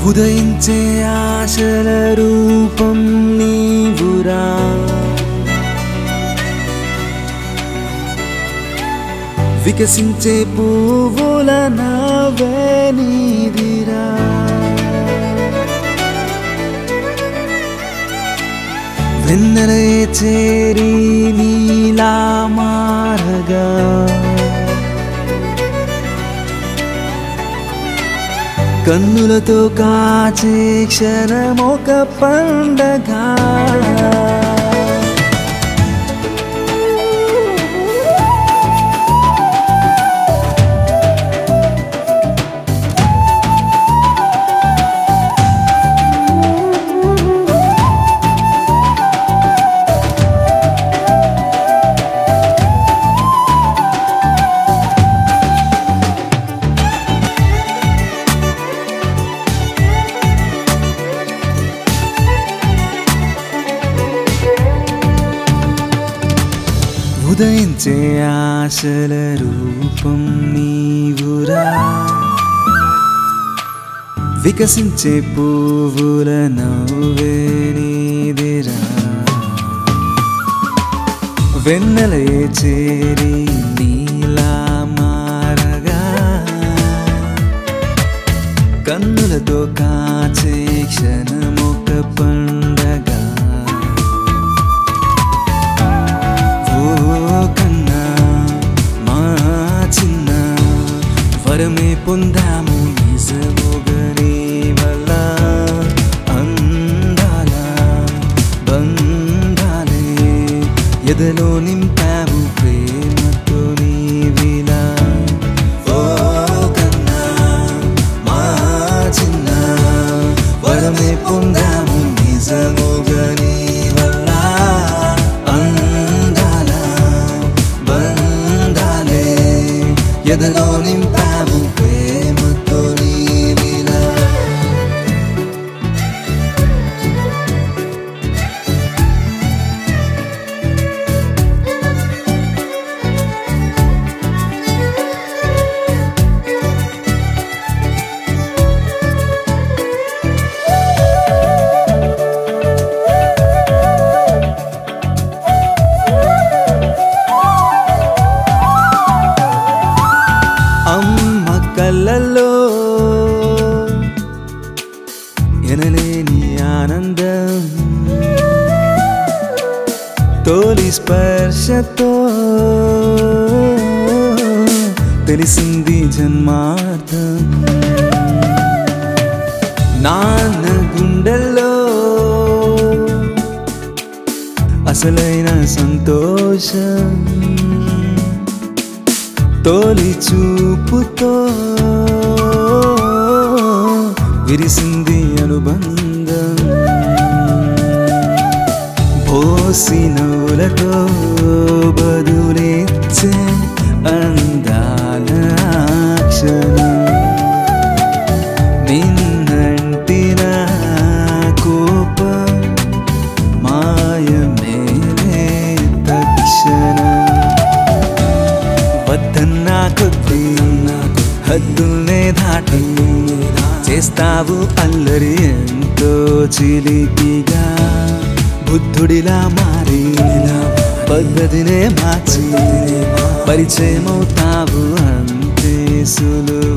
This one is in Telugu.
ఉదయించే ఆశల రూపం నీవురా వికసించే పువ్వుల నవ్వే నీదిరా వెన్నెలే చేరి నీలా మారగా కన్నులతో కాచే క్షణమొక పండగ ఉదయించే ఆశల రూపం నీవురా వికసించే పువ్వుల నవ్వే నీదిరా వెన్నెలే చేరి నీలా మారగా కన్నులతో కాచే క్షణమొక పండగ ఓ కన్నా మా చిన్న వరమే పొందాము నిజముగని వల్ల అందాల బంధాలే ఎదలో నింపావు ప్రేమతో నీవిలా ఓ కన్నా మా చిన్న వరమే పొందాము నిజముగని వల్ల అందాల బంధాలే ఎదలో నింపాము ప్రేమతో నీవిలా అమ్మ కళ్ళల్లో ఎనలేని ఆనందం తోలి స్పర్శతో తెలిసింది జన్మార్థం నాన్న గుండెల్లో అసలైన సంతోషం తోలి చూపుతో విరిసింది అనుబంధం పోసి నవ్వులతో బదులిచ్చే అందాల క్షణం నిన్నంటిన కోపం మాయమేలే తక్షణం వద్దన్నా కొద్ది హద్దుల్నే దాటి చేస్తావు అల్లరి ఎంతో చిలిపిగా బుద్ధుడిలా మారి పద్ధతినే మార్చి పరిచయమవుతావు అంతే సులువు